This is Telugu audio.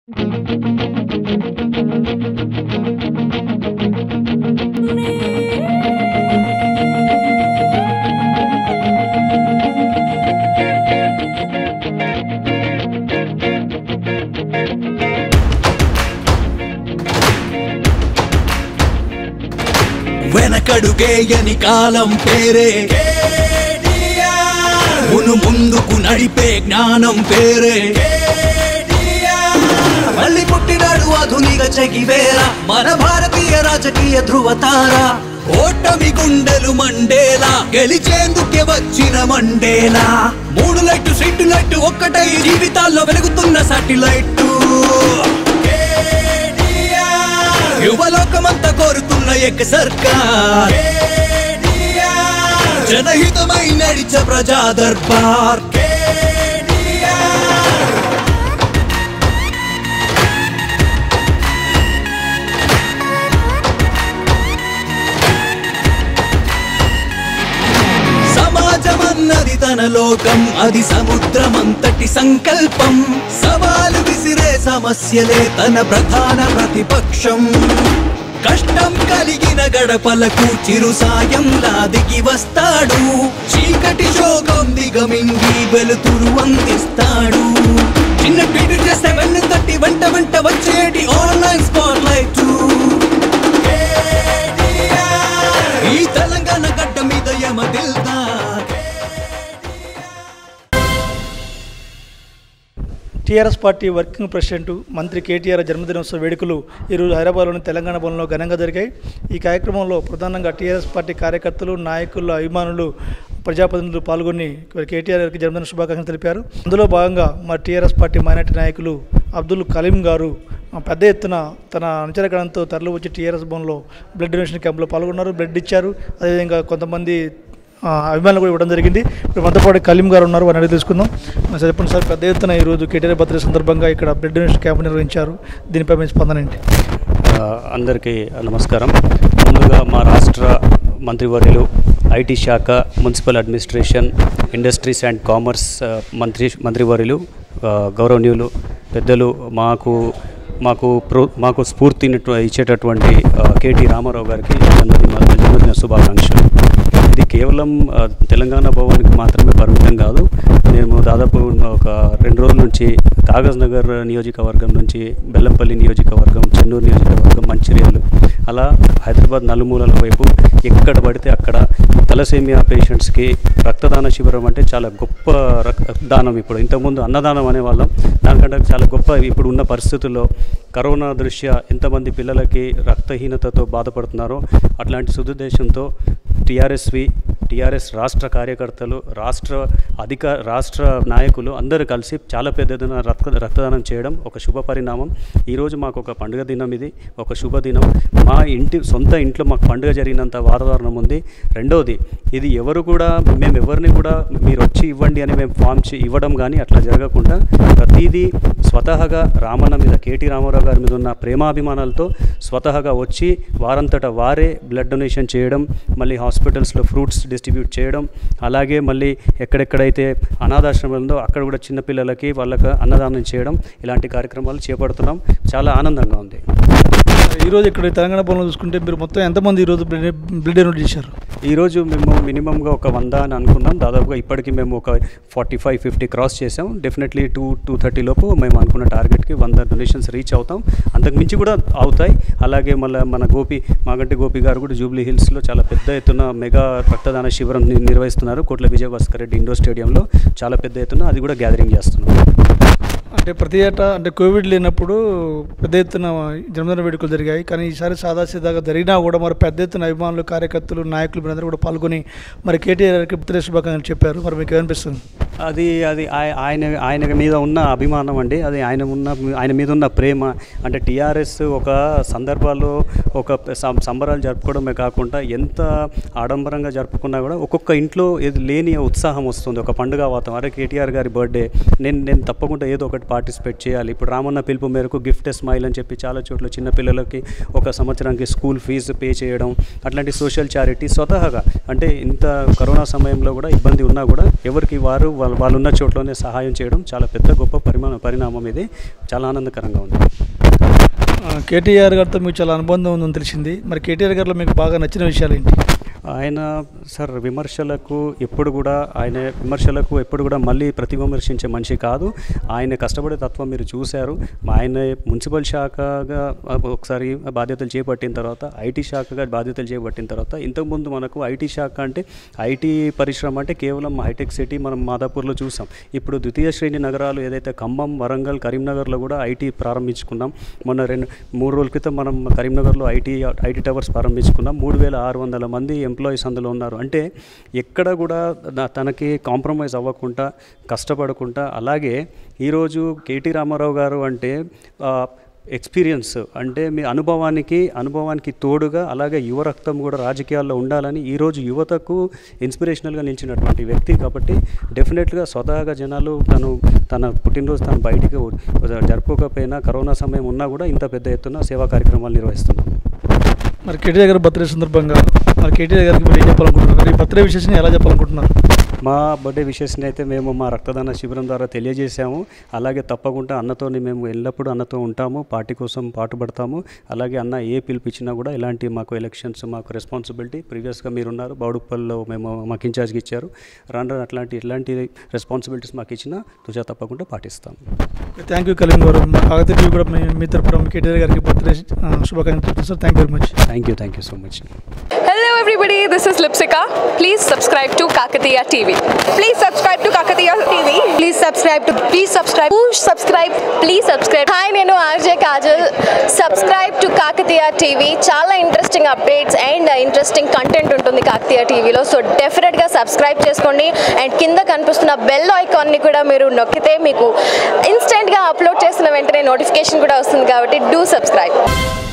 వెనకడుగేయని కాలం పేరే మును ముందుకు నడిపే జ్ఞానం పేరే మళ్ళీ పుట్టినాడు ఆధునిక చెగివేర మన భారతీయ రాజకీయ ధృవతార ఓటమి గుండెలు మండేలా గెలిచేందుకే వచ్చిన మండేలా మూడు లైట్ సీటు లైట్ ఒక్కటై జీవితాల్లో వెలుగుతున్న సాటిలైట్ యువలోకమంతా కోరుతున్న ఏక సర్కార్ జనహితమై నడిచ ప్రజా దర్బార్ సమాజమన్నది తన లోకం అది సముద్రమంతటి సంకల్పం సవాలు విసిరే సమస్యలే తన ప్రధాన ప్రతిపక్షం కష్టం కలిగిన గడపలకు చిరు సాయంలా దిగి వస్తాడు చీకటి శోకం దిగమింగి వెలుతురు అందిస్తాడు చిన్న ట్వీట్ చేస్తే వెన్ను తట్టి వెంట వెంట వచ్చేటి ఆన్లైన్ స్పాట్ లైట్ ఈ తెలంగాణ గడ్డ మీద యమ దిల్దార్ టీఆర్ఎస్ పార్టీ వర్కింగ్ ప్రెసిడెంట్ మంత్రి కేటీఆర్ జన్మదినోత్సవ వేడుకలు ఈరోజు హైదరాబాద్లోని తెలంగాణ భవన్లో ఘనంగా జరిగాయి ఈ కార్యక్రమంలో ప్రధానంగా టీఆర్ఎస్ పార్టీ కార్యకర్తలు నాయకులు అభిమానులు ప్రజాప్రతినిధులు పాల్గొని కేటీఆర్ గారికి జన్మదిన శుభాకాంక్షలు తెలిపారు అందులో భాగంగా మా టీఆర్ఎస్ పార్టీ మైనార్టీ నాయకులు అబ్దుల్ కలీం గారు ఆ, పెద్ద ఎత్తున తన అనుచరగణంతో తరలి వచ్చి టీఆర్ఎస్ భవన్లో బ్లడ్ డొనేషన్ క్యాంప్లో పాల్గొన్నారు బ్లడ్ ఇచ్చారు అదేవిధంగా కొంతమంది ఆ, అభిమానులు కూడా ఇవ్వడం జరిగింది ఇప్పుడు మనతో పాటు కలీం గారు ఉన్నారు వారిని అడిగి తెలుసుకుందాం మరి సార్ చెప్పండి సార్ పెద్ద ఎత్తున ఈరోజు కేటీఆర్ బర్త్డే సందర్భంగా ఇక్కడ బ్లడ్ డొనేషన్ క్యాంప్ నిర్వహించారు దీనిపై మీ స్పందన ఏంటి ఆ, అందరికీ నమస్కారం ముందుగా మా రాష్ట్ర మంత్రివర్యులు ఐటీ శాఖ municipal administration industries and commerce ఆ, మంత్రి మంత్రివర్యులు ఆ, గౌరవనీయులు పెద్దలు మాకు మాకు ప్రో మాకు స్ఫూర్తిని ఇచ్చేటటువంటి ఆ, కేటీ రామారావు గారికి జన్మదిన జన్మదిన శుభాకాంక్షలు ఇది కేవలం ఆ, తెలంగాణ భవన్కి మాత్రమే పరిమితం కాదు నేను దాదాపు ఒక రెండు రోజుల నుంచి కాగజ్ నగర్ నియోజకవర్గం నుంచి బెల్లంపల్లి నియోజకవర్గం చెన్నూరు నియోజకవర్గం మంచిర్యాలు అలా హైదరాబాద్ నలుమూలల వైపు ఎక్కడ పడితే అక్కడ తలసేమియా పేషెంట్స్కి రక్తదాన శిబిరం అంటే చాలా గొప్ప రక్- దానం ఇప్పుడు ఇంతకుముందు అన్నదానం అనేవాళ్ళం దానికంటే చాలా గొప్ప ఇప్పుడు ఉన్న పరిస్థితుల్లో కరోనా దృష్ట్యా ఎంతమంది పిల్లలకి రక్తహీనతతో బాధపడుతున్నారో అట్లాంటి సుదుద్దేశంతో టీఆర్ఎస్వి టీఆర్ఎస్ రాష్ట్ర కార్యకర్తలు రాష్ట్ర అధిక రాష్ట్ర నాయకులు అందరూ కలిసి చాలా పెద్ద ఎత్తున రక్త రక్తదానం చేయడం ఒక శుభ పరిణామం ఈరోజు మాకు ఒక పండుగ దినం ఇది ఒక శుభదినం మా ఇంటి సొంత ఇంట్లో మాకు పండుగ జరిగినంత వాతావరణం ఉంది రెండవది ఇది ఎవరు కూడా మేము ఎవరిని కూడా మీరు వచ్చి ఇవ్వండి అని మేము ఫామ్ చే- ఇవ్వడం కానీ అట్లా జరగకుండా ప్రతిదీ స్వతహాగా రామన్న మీద కేటీ రామారావు గారి మీద ఉన్న ప్రేమాభిమానాలతో స్వతహాగా వచ్చి వారంతట వారే బ్లడ్ డొనేషన్ చేయడం మళ్ళీ హాస్పిటల్స్లో ఫ్రూట్స్ డిస్ట్రిబ్యూట్ చేయడం అలాగే మళ్ళీ ఎక్కడెక్కడైతే అనాథాశ్రమాలు ఉందో అక్కడ కూడా చిన్నపిల్లలకి వాళ్ళకి అన్నదానం చేయడం ఇలాంటి కార్యక్రమాలు చేపడుతున్నాం చాలా ఆనందంగా ఉంది ఈరోజు ఇక్కడ తెలంగాణ భవన్లో చూసుకుంటే మీరు మొత్తం ఎంతమంది ఈరోజు బ్లడ్ బ్లడ్ డొనేట్ చేశారు ఈరోజు మేము మినిమంగా ఒక వంద అని అనుకున్నాం దాదాపుగా ఇప్పటికి మేము ఒక ఫార్టీ ఫైవ్ ఫిఫ్టీ క్రాస్ చేసాం డెఫినెట్లీ టూ టూ థర్టీ లోపు మేము అనుకున్న టార్గెట్కి వంద డొనేషన్స్ రీచ్ అవుతాం అంతకు మించి కూడా అవుతాయి అలాగే మళ్ళీ మన గోపి మాగంటి గోపి గారు కూడా జూబ్లీ హిల్స్లో చాలా పెద్ద ఎత్తున మెగా రక్తదాన శిబిరం ని- నిర్వహిస్తున్నారు కోట్ల విజయభాస్కర్ రెడ్డి ఇండోర్ స్టేడియంలో చాలా పెద్ద ఎత్తున అది కూడా గ్యాదరింగ్ చేస్తున్నాం అంటే ప్రతి ఏటా అంటే కోవిడ్ లేనప్పుడు పెద్ద ఎత్తున జన్మదిన వేడుకలు జరిగాయి కానీ ఈసారి సాదాసీదాగా జరిగినా కూడా మరి పెద్ద ఎత్తున అభిమానులు కార్యకర్తలు నాయకులు మీరందరూ కూడా పాల్గొని మరి కేటీఆర్ గారికి బర్త్డే శుభాకాంక్షలు చెప్పారు మరి మీకు ఏమనిపిస్తుంది అది అది ఆయ- ఆయన ఆయన మీద ఉన్న అభిమానం అండి అది ఆయన ఉన్న ఆయన మీద ఉన్న ప్రేమ అంటే టీఆర్ఎస్ ఒక సందర్భాల్లో ఒక సం- సంబరాలు జరుపుకోవడమే కాకుండా ఎంత ఆడంబరంగా జరుపుకున్నా కూడా ఒక్కొక్క ఇంట్లో ఏది లేని ఉత్సాహం వస్తుంది ఒక పండుగ వాతావరణం అరే కేటీఆర్ గారి బర్త్డే నేను నేను తప్పకుండా ఏదో ఒకటి ఒకటి పార్టిసిపేట్ చేయాలి ఇప్పుడు రామన్న పిలుపు మేరకు గిఫ్ట్ స్మైల్ అని చెప్పి చాలా చోట్ల చిన్న పిల్లలకి ఒక సంవత్సరానికి స్కూల్ ఫీజు పే చేయడం అట్లాంటి సోషల్ చారిటీ స్వతహాగా అంటే ఇంత కరోనా సమయంలో కూడా ఇబ్బంది ఉన్నా కూడా ఎవరికి వారు వాళ్ళ వాళ్ళు ఉన్న చోట్లోనే సహాయం చేయడం చాలా పెద్ద గొప్ప పరిమాణ పరిణామం ఇది చాలా ఆనందకరంగా ఉంది ఆ, కేటీఆర్ గారితో మీకు చాలా అనుబంధం ఉందని తెలిసింది మరి కేటీఆర్ గారిలో మీకు బాగా నచ్చిన విషయాలు ఏంటి ఆయన సార్ విమర్శలకు ఎప్పుడు కూడా ఆయన విమర్శలకు ఎప్పుడు కూడా మళ్ళీ ప్రతి విమర్శించే మనిషి కాదు ఆయన కష్టపడే తత్వం మీరు చూశారు ఆయన మున్సిపల్ శాఖగా ఒకసారి బాధ్యతలు చేపట్టిన తర్వాత ఐటీ శాఖగా బాధ్యతలు చేపట్టిన తర్వాత ఇంతకుముందు మనకు ఐటీ శాఖ అంటే ఐటీ పరిశ్రమ అంటే కేవలం హైటెక్ సిటీ మనం మాదాపూర్లో చూసాం ఇప్పుడు ద్వితీయ శ్రేణి నగరాలు ఏదైతే ఖమ్మం వరంగల్ కరీంనగర్లో కూడా ఐటీ ప్రారంభించుకున్నాం మొన్న రెండు మూడు రోజుల క్రితం మనం కరీంనగర్లో ఐటీ ఐటీ టవర్స్ ప్రారంభించుకున్నాం మూడు వేల ఆరు వందల మంది ఎంప్లాయీస్ అందులో ఉన్నారు అంటే ఎక్కడ కూడా నా- తనకి కాంప్రమైజ్ అవ్వకుండా కష్టపడకుండా అలాగే ఈరోజు కేటీ రామారావు గారు అంటే ఆ, ఎక్స్పీరియన్స్ అంటే మీ అనుభవానికి అనుభవానికి తోడుగా అలాగే యువ రక్తం కూడా రాజకీయాల్లో ఉండాలని ఈరోజు యువతకు ఇన్స్పిరేషనల్గా నిలిచినటువంటి వ్యక్తి కాబట్టి డెఫినెట్గా స్వతహాగా జనాలు తను తన పుట్టినరోజు తను బయటికి జరుపుకోకపోయినా కరోనా సమయం ఉన్నా కూడా ఇంత పెద్ద ఎత్తున సేవా కార్యక్రమాలు నిర్వహిస్తున్నాం మరి కేటీఆర్ గారి బర్త్డే సందర్భంగా మరి కేటీఆర్ గారికి మీరు ఏం చెప్పాలనుకుంటున్నారు ఈ బర్త్డే విశేషం ఎలా చెప్పాలనుకుంటున్నారు మా బర్త్డే విషెస్ని అయితే మేము మా రక్తదాన శిబిరం ద్వారా తెలియజేశాము అలాగే తప్పకుండా అన్నతోని మేము ఎల్లప్పుడూ అన్నతో ఉంటాము పార్టీ కోసం పాటుపడతాము అలాగే అన్న ఏ పిలిపించినా కూడా ఇలాంటి మాకు ఎలక్షన్స్ మాకు రెస్పాన్సిబిలిటీ ప్రీవియస్గా మీరున్నారు బౌడుప్పల్లో మేము మాకు ఇన్ఛార్జ్కి ఇచ్చారు రాను రాను అట్లాంటి ఇలాంటి రెస్పాన్సిబిలిటీస్ మాకు ఇచ్చినా తుజా తప్పకుండా పాటిస్తాం థ్యాంక్ యూ కలీం గారు మా కాకతీయ కూడా మీ మీ తరపున మీ కేటీఆర్ గారికి బర్త్డే శుభాకాంక్షలు sir thank you very much thank you thank you so much Hello everybody, this is Lipsika. Please subscribe to Kakatiya TV. Please subscribe to Kakatiya TV. Please subscribe to please subscribe subscribe please subscribe hi నేను RJ Kajal subscribe to Kakatiya TV చాలా interesting updates and interesting content ఉంటుంది కాకతీయ టీవీలో సో డెఫినెట్గా సబ్స్క్రైబ్ చేసుకోండి అండ్ కింద కనిపిస్తున్న బెల్ ఐకాన్ని కూడా మీరు నొక్కితే మీకు ఇన్స్టెంట్గా అప్లోడ్ చేసిన వెంటనే నోటిఫికేషన్ కూడా వస్తుంది కాబట్టి డూ సబ్స్క్రైబ్